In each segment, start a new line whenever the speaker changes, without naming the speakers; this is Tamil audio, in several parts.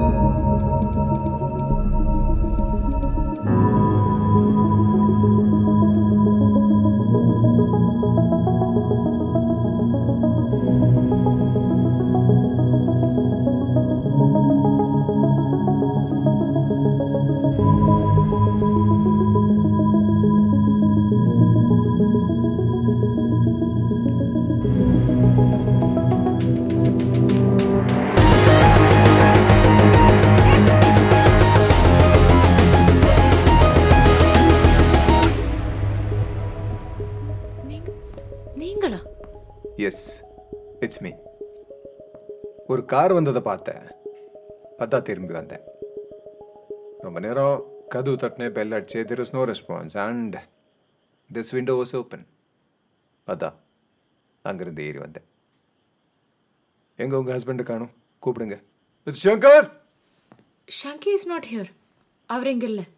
நீங்களா
எஸ் இட்ஸ் மீ ஒரு கார் வந்ததை பார்த்தேன் அதான் திரும்பி வந்தேன் ரொம்ப நேரம் கதவு தட்டினே பெல் அடிச்சு there is no response and this window was open அதான் அங்கிருந்து ஏறி வந்தேன் எங்க உங்க ஹஸ்பண்டை காணும் கூப்பிடுங்க It's Shankar
Shanky is not here அவர் இங்க இல்ல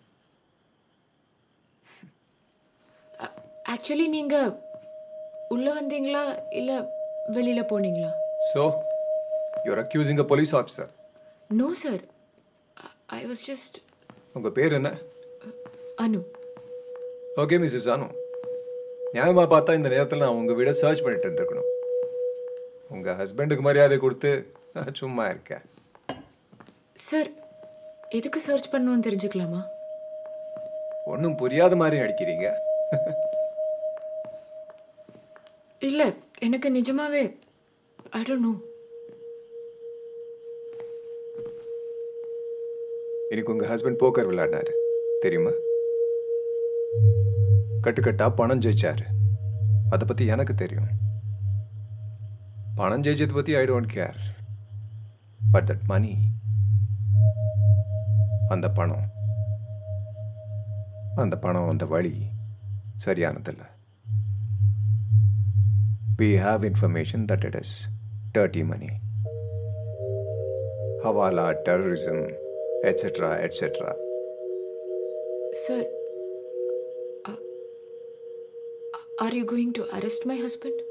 ஆக்சுவலி நீங்க உள்ள வந்தீங்களா இல்ல வெளியில போனீங்களா
so you're accusing a police officer
no sir I was just
உங்க பேர் என்ன
அனு
ஓகே மிஸ்ஸஸ் அனு நியாயமா பார்த்தா இந்த நேரத்தில் நான் உங்க வீடை சர்ச் பண்ணிட்டு இருந்திருக்கணும் உங்க ஹஸ்பண்டுக்கு மரியாதை கொடுத்து நான் சும்மா இருக்கேன்
சார் எதுக்கு சர்ச் பண்ணணும்னு தெரிஞ்சுக்கலாமா
ஒன்றும் புரியாத மாதிரி நடிக்கிறீங்க
இல்ல எனக்கு நிஜமாவே ஐ டோன்ட் நோ
இன்னைக்கு உங்க ஹஸ்பண்ட் போக்கர் விளையாடினாரு தெரியுமா கட்டுக்கட்டா பணம் ஜெயிச்சாரு அதை பத்தி எனக்கு தெரியும் பணம் ஜெயிச்சதை பத்தி I don't care but that money அந்த பணம் அந்த பணம் அந்த வழி சரியானதில்லை we have information that it is dirty money hawala terrorism etc etc
sir are you going to arrest my husband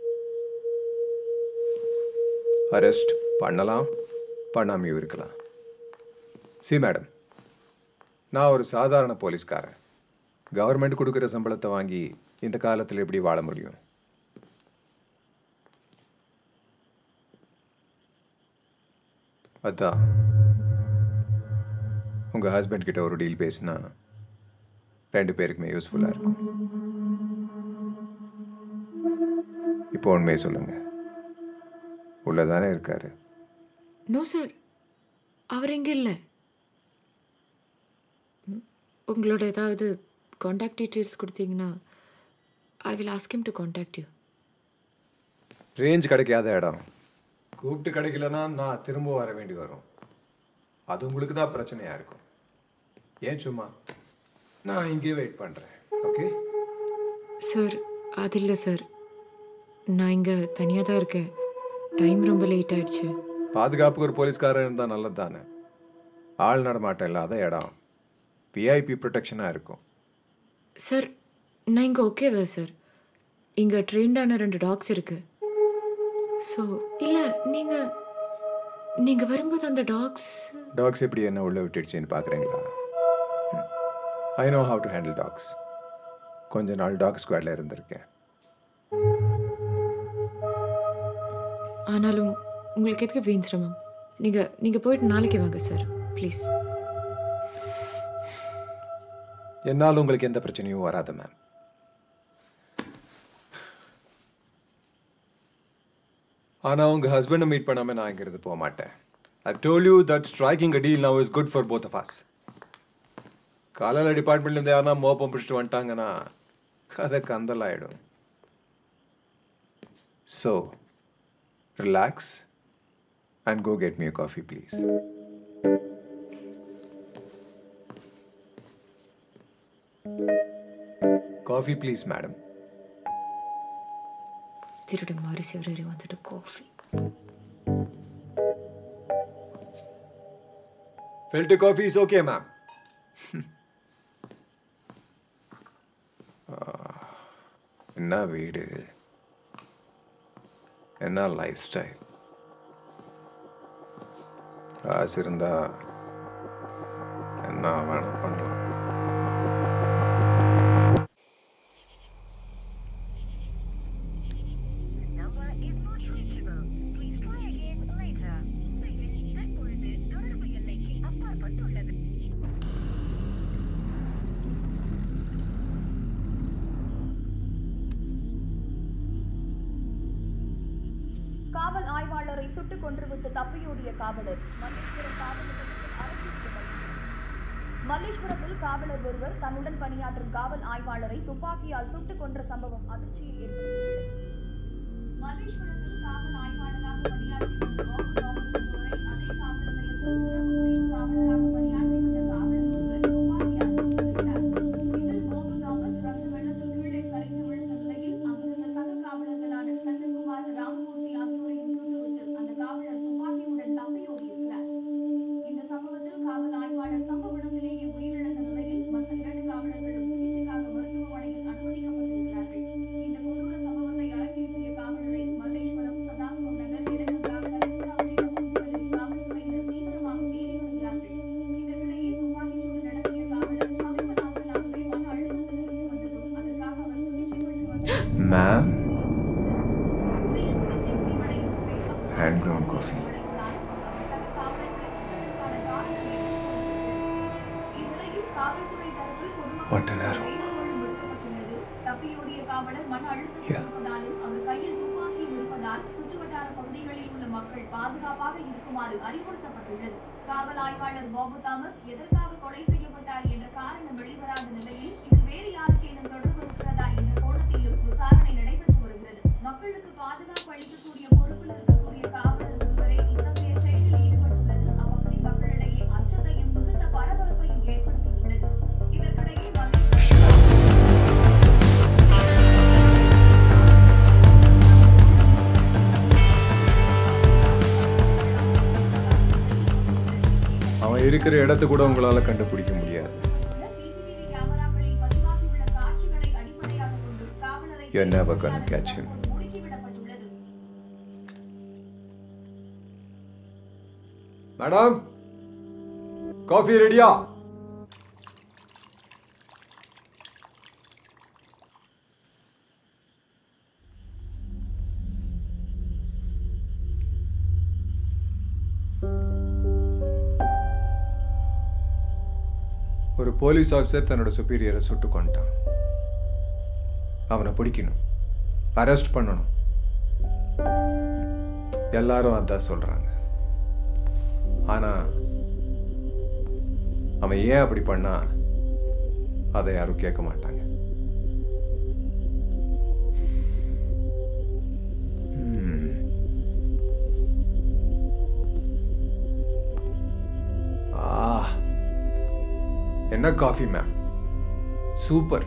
arrest பண்ணலாம் பண்ணாமையும் இருக்கலாம் சி மேடம் நான் ஒரு சாதாரண போலீஸ்காரன் கவர்மெண்ட் கொடுக்குற சம்பளத்தை வாங்கி இந்த காலத்தில் எப்படி வாழ முடியும் அதான் உங்கள் ஹஸ்பண்ட் கிட்ட ஒரு டீல் பேசினா ரெண்டு பேருக்குமே யூஸ்ஃபுல்லாக இருக்கும் இப்போ உண்மையை சொல்லுங்கள் உள்ளதானே இருக்காரு
நோ சார் அவர் இங்கே இல்லை ம், உங்களோட ஏதாவது காண்டாக்ட் டீட்டெயில்ஸ் கொடுத்தீங்கன்னா I will ask him to contact you
range கிடைக்காத இடம் கூப்பிட்டு கிடைக்கலன்னா நான் திரும்ப வர வேண்டி வரும் அது உங்களுக்கு தான் பிரச்சனையா இருக்கும் ஏன் சும்மா நான் இங்கேயே வெயிட் பண்ணுறேன் ஓகே
சார் அது இல்லை சார் நான் இங்கே தனியாக தான் இருக்கேன் டைம் ரொம்ப லேட் ஆயிடுச்சு
பாதுகாப்புக்கு ஒரு போலீஸ்காரன் இருந்தால் நல்லது தானே ஆள் நடமாட்டம் இல்லாத இடம் விஐபி ப்ரொடெக்ஷனாக இருக்கும்
சார் நான் இங்கே ஓகே தான் சார் இங்கே ட்ரெயின்டான ரெண்டு டாக்ஸ் இருக்கு ஸோ இல்லை நீங்கள் நீங்கள் வரும்போது அந்த டாக்ஸ்
டாக்ஸ் எப்படி என்ன உள்ள விட்டுடுச்சுன்னு பார்க்குறீங்களா I know how to handle dogs கொஞ்ச நாள் டாக் ஸ்குவாடில் இருந்திருக்கேன்
ஆனாலும் உங்களுக்கு எதுக்கு வீண் சிரமம் நீங்கள் நீங்கள் போயிட்டு நாளைக்கு வாங்க சார் ப்ளீஸ்
என்னால் உங்களுக்கு எந்த பிரச்சனையும் வராது மேம் ஆனால் உங்கள் ஹஸ்பண்டை மீட் பண்ணாமல் நான் இங்கிருந்து போக மாட்டேன் I told you that striking a deal now is good for both of us காலையில் டிபார்ட்மெண்ட்லேருந்து யாருன்னா மோப்பம் பிடிச்சிட்டு வந்துட்டாங்கன்னா கதை கந்தல் ஆயிடும் so relax and go get me coffee please coffee please madam
திருட மாறி சிவரேறி வந்துட்டு coffee
Filter coffee is okay, ma'am. என்ன வீடு என்ன லைஃப் ஸ்டைல் காசு இருந்தா என்ன வேணா பண்ணலாம்
number is not reachable. Please try again later. செயல் தற்பொழுது தொடர்பு எல்லைக்கு அப்பாற்பட்டுள்ளது
காவல் ஆய்வாளரை சுட்டுக் கொன்றுவிட்டு தப்பியோடிய காவலர் மல்லேஸ்வரம் காவல் நிலையத்தில் அரசியல் பலி. மல்லேஸ்வரத்தில் காவலர் ஒருவர் தன்னுடன் பணியாற்றும் காவல் ஆய்வாளரை துப்பாக்கியால் சுட்டுக் கொன்ற சம்பவம் அதிர்ச்சியை ஏற்படுத்தியுள்ளது மல்லேஸ்வரத்தில் காவல் ஆய்வாளராக பணியாற்றி வந்த பாபு தாமஸ் என்பவரை அதே காவல் நிலையத்தில் சிறப்பு பிரிவு காவலராக பணியாற்றி வந்த காவலர் ஒருவர் துப்பாக்கியால் சுட்டுவிட்டார் இதில் பாபு தாமஸ் ரத்த வெள்ளத்தில் கீழே சரிந்து விழுந்த நிலையில் அங்கிருந்த சக காவலர்களான சந்திரகுமார் ராமமூர்த்தி ஆகியோரையும் சுட்டுவிட்டு அந்த காவலர் துப்பாக்கியுடன் தப்பியோடியிருக்கிறார் இந்த சம்பவத்தில் காவல் ஆய்வாளர் சம்பவ இடத்திலேயே உயிரிழந்த நிலையில் மற்ற இரண்டு காவலர்களும் சிகிச்சைக்காக மருத்துவமனையில் அனுமதிக்கப்பட்டிருக்கிறார்கள் இந்த கொடூர சம்பவத்தை அரங்கேற்றிய காவலரை மல்லேஸ்வரம் சதாசிவம் நகர் இலங்கா கலெக்டர் உள்ளிட்ட பகுதிகளில் காவல்துறையினர் தீவிரமாக தேடி வருகிறார்கள் இதற்கிடையே துப்பாக்கிச்சூடு நடத்திய காவலர் சமீப நாட்களாகவே மன அழுத்தத்தில் இருந்து வந்ததும் அதற்காக அவர் சிகிச்சை பெற்று வந்ததும்
மேம்
உரிய சிகிச்சை முடிவடையும் வரை அவர்
Hand ground coffee.
இந்நிலையில் காவல்துறை தரப்பில் பொதுமக்கள்
What an arrow.
வேண்டுகோளும் விடுக்கப்பட்டுள்ளது. தப்பியோடிய காவலர் மன அழுத்தத்தில்
Yeah.
இருப்பதாலும் அவர் கையில் துப்பாக்கியும் இருப்பதால் சுற்றுவட்டார பகுதிகளில் உள்ள மக்கள் பாதுகாப்பாக இருக்குமாறு அறிவுறுத்தப்பட்டுள்ளது காவல் ஆய்வாளர் பாபு தாமஸ் எதற்காக கொலை செய்யப்பட்டார் என்ற காரணம் வெளிவராத நிலையில் இதில் வேறு யாருக்கேனும் தொடர்பு இருக்கிறதா என்ற கோணத்திலும் விசாரணை நடைபெற்று வருகிறது மக்களுக்கு பாதுகாப்பு அளிக்கக்கூடிய பொறுப்பில் இருக்கக்கூடிய காவலர் ஒருவரே இத்தகைய செயலில் ஈடுபட்டுள்ளது அப்பகுதி மக்களிடையே அச்சத்தையும் மிகுந்த பரபரப்பையும் ஏற்படுத்தியுள்ளது இதற்கிடையே மல்லேஸ்வரம்
அவன் இருக்கிற இடத்த கூட உங்களால கண்டுபிடிக்க முடியாது
சிசிடிவி கேமராக்களில் பதிவாகியுள்ள காட்சிகளை அடிப்படையாகக் கொண்டு காவலரை
You're never gonna catch him.
முடுக்கிவிடப்பட்டுள்ளது
மேடம் காஃபி ரெடியா ஒரு போலீஸ் ஆஃபீஸர் தன்னோட சுப்பீரியரை சுட்டு கொண்டான் அவனை பிடிக்கணும் அரெஸ்ட் பண்ணணும் எல்லாரும் அதான் சொல்றாங்க ஆனா அவன் ஏன் அப்படி பண்ணா அதை யாரும் கேட்க மாட்டாங்க Hmm. ஆ என்ன காஃபி மேம் சூப்பர்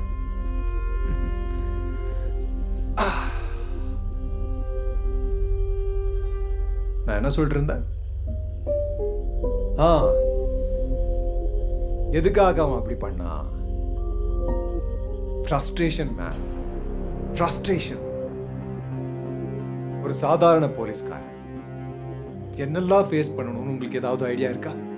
நான் என்ன சொல்லிட்டு இருந்தேன் ஆ எதுக்காக அவன் அப்படி பண்ணா ஃப்ரஸ்ட்ரேஷன் மேன் ஃப்ரஸ்ட்ரேஷன் ஒரு சாதாரண போலீஸ்காரன் என்னெல்லாம் ஃபேஸ் பண்ணணும்னு உங்களுக்கு ஏதாவது ஐடியா இருக்கா